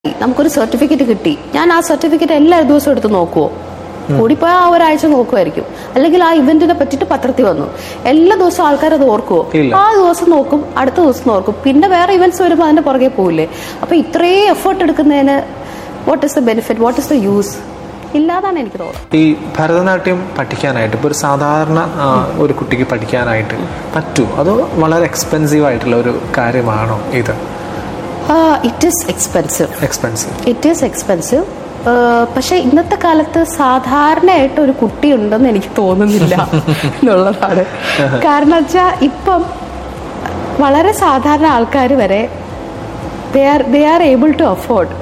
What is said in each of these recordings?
നമുക്കൊരു സർട്ടിഫിക്കറ്റ് കിട്ടി ഞാൻ ആ സർട്ടിഫിക്കറ്റ് എല്ലാ ദിവസവും എടുത്ത് നോക്കുവോ കൂടിപ്പോയാൽ ആ ഒരാഴ്ച നോക്കുമായിരിക്കും അല്ലെങ്കിൽ ആ ഇവന്റിനെ പറ്റിയിട്ട് പത്രത്തിൽ വന്നു എല്ലാ ദിവസവും ആൾക്കാർ അത് ഓർക്കുവോ ഇല്ല. ആ ദിവസം നോക്കും അടുത്ത ദിവസം നോക്കും പിന്നെ വേറെ ഇവന്റ്സ് വരുമ്പോൾ അതിന്റെ പുറകെ പോവില്ലേ അപ്പൊ ഇത്രയും എഫേർട്ട് എടുക്കുന്നതിന് what is the benefit what is the use ഇല്ലാതാണ് എനിക്ക് തോന്നുന്നത് ഈ ഭരതനാട്യം പഠിക്കാനായിട്ട് ഇപ്പോൾ ഒരു സാധാരണ ആ, ഒരു കുട്ടിക്ക് പഠിക്കാനായിട്ട് പറ്റുമോ അതോ വളരെ എക്സ്പെൻസീവ് ആയിട്ടുള്ള ഒരു കാര്യമാണോ ഇത് it is expensive expensive it is expensive പക്ഷെ ഇന്നത്തെ കാലത്ത് സാധാരണയായിട്ട് ഒരു കുട്ടി ഉണ്ടെന്ന് എനിക്ക് തോന്നുന്നില്ല എന്നുള്ളതാണ് കാരണം വെച്ചാൽ ഇപ്പം വളരെ സാധാരണ ആൾക്കാർ വരെ they are they are able to afford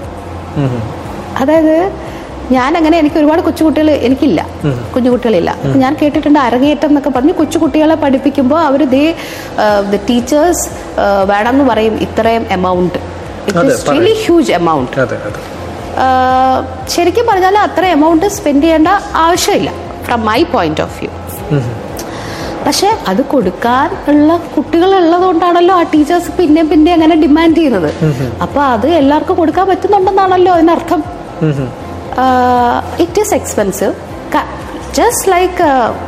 അതായത് ഞാൻ അങ്ങനെ എനിക്ക് ഒരുപാട് കൊച്ചുകുട്ടികൾ എനിക്കില്ല കുഞ്ഞുകുട്ടികളില്ല അപ്പൊ ഞാൻ കേട്ടിട്ടുണ്ട് അരങ്ങേറ്റം എന്നൊക്കെ പറഞ്ഞ് കൊച്ചുകുട്ടികളെ പഠിപ്പിക്കുമ്പോൾ അവർ ദേ ദ ടീച്ചേഴ്സ് വേണമെന്ന് പറയും ഇത്രയും എമൗണ്ട് ഇറ്റ് അതെ, ഇസ് റിയലി ഹ്യൂജ് എമൗണ്ട് അതെ അതെ ശരിക്കും പറഞ്ഞാൽ അത്ര എമൗണ്ട് സ്പെൻഡ് ചെയ്യേണ്ട ആവശ്യമില്ല from my point of view പക്ഷെ അത് കൊടുക്കാൻ ഉള്ള കുട്ടികൾ ഉള്ളതുകൊണ്ടാണല്ലോ ആ ടീച്ചേഴ്സ് പിന്നെ പിന്നെ അങ്ങനെ ഡിമാൻഡ് ചെയ്യുന്നത് അപ്പൊ അത് എല്ലാവർക്കും കൊടുക്കാൻ പറ്റുന്നുണ്ടെന്നാണല്ലോ അതിനർത്ഥം it is expensive just like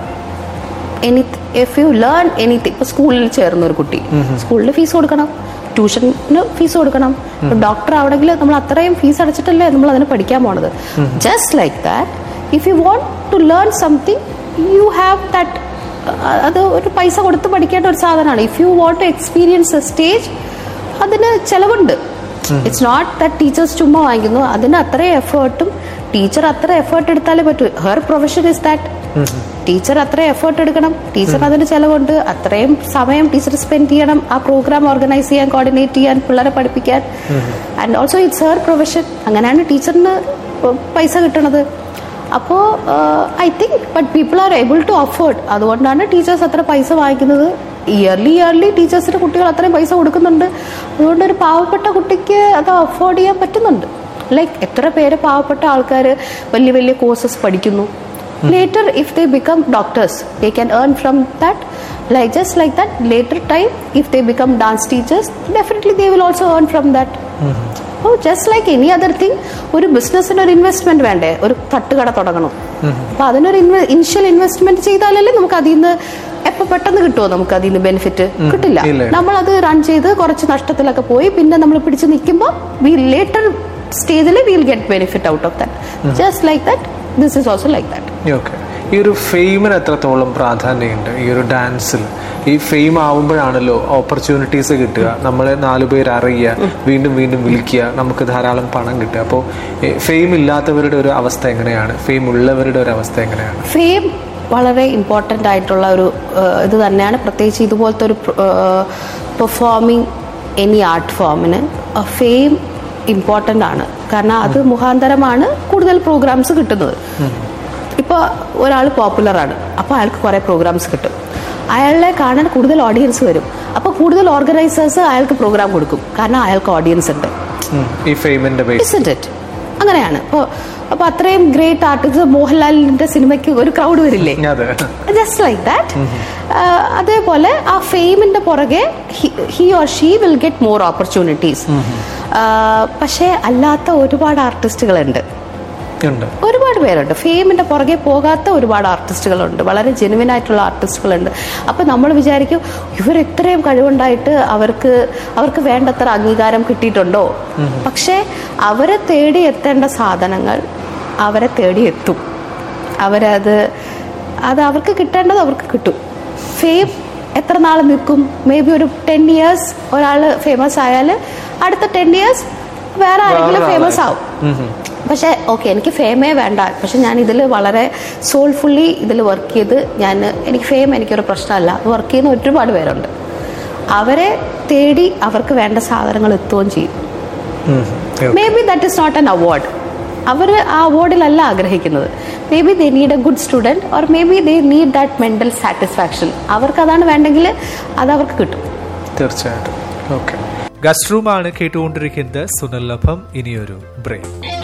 any if you learn anything ഇപ്പൊ സ്കൂളിൽ ചേർന്ന ഒരു കുട്ടി സ്കൂളിൽ ഫീസ് കൊടുക്കണം ട്യൂഷന് ഫീസ് കൊടുക്കണം ഡോക്ടർ ആവണമെങ്കിൽ നമ്മൾ അത്രയും ഫീസ് അടച്ചിട്ടല്ലേ നമ്മൾ അതിന് പഠിക്കാൻ പോണത് just like that if you want to learn something you have that അത് ഒരു പൈസ കൊടുത്ത് പഠിക്കേണ്ട ഒരു സാധനമാണ് if you want to experience a stage അതിന് ചെലവുണ്ട് ഇറ്റ്സ് നോട്ട് ദാറ്റ് ടീച്ചേഴ്സ് ചുമ്മാ വാങ്ങിക്കുന്നു അതിന് അത്രയും എഫേർട്ടും ടീച്ചർ അത്ര എഫേർട്ട് എടുത്താലേ പറ്റൂ her profession is that teacher അത്രയും എഫേർട്ട് എടുക്കണം ടീച്ചർ അതിന് ചെലവുണ്ട് അത്രയും സമയം ടീച്ചർ സ്പെൻഡ് ചെയ്യണം ആ പ്രോഗ്രാം ഓർഗനൈസ് ചെയ്യാൻ കോർഡിനേറ്റ് ചെയ്യാൻ പിള്ളേരെ പഠിപ്പിക്കാൻ and also it's her profession അങ്ങനെയാണ് ടീച്ചറിന് പൈസ കിട്ടണത് അപ്പോൾ I think but people are able to afford അതുകൊണ്ടാണ് ടീച്ചേഴ്സ് അത്ര പൈസ വാങ്ങിക്കുന്നത് ഇയർലി ഇയർലി ടീച്ചേഴ്സിന് കുട്ടികൾ അത്രയും പൈസ കൊടുക്കുന്നുണ്ട് അതുകൊണ്ട് ഒരു പാവപ്പെട്ട കുട്ടിക്ക് അത് അഫോർഡ് ചെയ്യാൻ പറ്റുന്നുണ്ട് ലൈക്ക് എത്ര പേര് പാവപ്പെട്ട ആൾക്കാർ വലിയ വലിയ കോഴ്സസ് പഠിക്കുന്നു later if they become doctors they can earn from that like just like that later time if they become dance teachers definitely they will also earn from that oh just like any other thing ഒരു ബിസിനസ്സിന് ഒരു investment വേണ്ടേ ഒരു തട്ടുകട തുടങ്ങണം അപ്പൊ അതിനൊരു initial investment ചെയ്താലല്ലേ നമുക്ക് അതിൽ നിന്ന് എപ്പോ പെട്ടെന്ന് കിട്ടുമോ നമുക്ക് അതിൽ നിന്ന് ബെനിഫിറ്റ് കിട്ടില്ല ഇല്ല. നമ്മൾ അത് റൺ ചെയ്ത് കുറച്ച് നഷ്ടത്തിലൊക്കെ പോയി പിന്നെ നമ്മൾ പിടിച്ച് നിൽക്കുമ്പോൾ വി ലേറ്റർ സ്റ്റേജിൽ will get benefit out of that just like that this is also like that okay ഈ ഒരു ഫെയിമിന് എത്രത്തോളം പ്രാധാന്യമുണ്ട് ഈ ഒരു ഡാൻസിൽ ഈ ഫെയിം ആവുമ്പോഴാണല്ലോ ഓപ്പർച്യൂണിറ്റീസ് കിട്ടുക നമ്മളെ നാലു പേര് അറിയുക വീണ്ടും വീണ്ടും വിളിക്കുക നമുക്ക് ധാരാളം പണം കിട്ടുക അപ്പോൾ ഫെയിം ഇല്ലാത്തവരുടെ ഒരു അവസ്ഥ എങ്ങനെയാണ് ഫെയിം ഉള്ളവരുടെ ഒരു അവസ്ഥ എങ്ങനെയാണ് ഫെയിം വളരെ ഇമ്പോർട്ടൻ്റ് ആയിട്ടുള്ള ഒരു ഏഹ്, ഇത് തന്നെയാണ് പ്രത്യേകിച്ച് ഇതുപോലത്തെ ഒരു പെർഫോമിങ് എനി ആർട്ട് ഫോമിന് ഫെയിം ഇമ്പോർട്ടൻ്റ് ആണ് കാരണം അത് മുഖാന്തരമാണ് കൂടുതൽ പ്രോഗ്രാംസ് കിട്ടുന്നത് ഇപ്പോൾ ഒരാൾ പോപ്പുലറാണ് അപ്പോൾ അയാൾക്ക് കുറേ പ്രോഗ്രാംസ് കിട്ടും അയാളെ കാണാൻ കൂടുതൽ ഓഡിയൻസ് വരും അപ്പോൾ കൂടുതൽ ഓർഗനൈസേഴ്സ് അയാൾക്ക് പ്രോഗ്രാം കൊടുക്കും കാരണം അയാൾക്ക് ഓഡിയൻസ് ഉണ്ട് ഉം. ഈ ഫെയിമിന്റെ ബേസ് ഇസ് ഇറ്റ് അങ്ങനെയാണ് അപ്പോൾ അപ്പോൾ അത്രയും ഗ്രേറ്റ് ആർട്ടിസ്റ്റ് മോഹൻലാലിന്റെ സിനിമയ്ക്ക് ഒരു ക്രൗഡ് വരില്ലേ അതെ ജസ്റ്റ് ലൈക്ക് ദാറ്റ് അതേപോലെ ആ ഫെയിമിന്റെ പുറകെ he or she will get more opportunities പക്ഷേ അല്ലാത്ത ഒരുപാട് ആർട്ടിസ്റ്റുകളുണ്ട് ഉണ്ട് ഒരുപാട് പേരുണ്ട് ഫെയിമിന്റെ പുറകെ പോകാത്ത ഒരുപാട് ആർട്ടിസ്റ്റുകളുണ്ട് വളരെ ജെനുവിൻ ആയിട്ടുള്ള ആർട്ടിസ്റ്റുകളുണ്ട് അപ്പൊ നമ്മൾ വിചാരിക്കും ഇവർ ഇത്രയും കഴിവുണ്ടായിട്ട് അവർക്ക് അവർക്ക് വേണ്ടത്ര അംഗീകാരം കിട്ടിയിട്ടുണ്ടോ പക്ഷെ അവരെ തേടി എത്തേണ്ട സാധനങ്ങൾ അവരെ തേടി എത്തും അവരത് അത് അവർക്ക് കിട്ടേണ്ടത് അവർക്ക് കിട്ടും ഫെയിം എത്ര നാൾ നിൽക്കും മേ ബി ഒരു ടെൻ ഇയേഴ്സ് ഒരാൾ ഫേമസ് ആയാൽ അടുത്ത ടെൻ ഇയേഴ്സ് വേറെ ആരെങ്കിലും വേറൊരാളായി. ഫേമസ് ആവും ഉം ഉം. പക്ഷെ ഓക്കെ എനിക്ക് ഫേമേ വേണ്ട പക്ഷെ ഞാൻ ഇതിൽ വളരെ സോൾഫുള്ളി ഇതിൽ വർക്ക് ചെയ്ത് ഞാൻ എനിക്ക് ഫെയിം എനിക്കൊരു പ്രശ്നമല്ല വർക്ക് ചെയ്യുന്ന ഒരുപാട് പേരുണ്ട് അവരെ തേടി അവർക്ക് വേണ്ട സാധനങ്ങൾ എത്തുകയും ചെയ്യും ഉം. ഉം. Maybe that is not an award അവർ ആ അവാർഡിലല്ല ആഗ്രഹിക്കുന്നത് maybe they need a good student or maybe they need that mental satisfaction അവർക്ക് അതാണ് വേണ്ടെങ്കിൽ അത് അവർക്ക് കിട്ടും തീർച്ചയായിട്ടും ഓക്കെ ഗസ്റ്റ് റൂമാണ് കേട്ടുകൊണ്ടിരിക്കുന്നത് സുനല്ലഭം ഇനിയൊരു ബ്രേക്ക്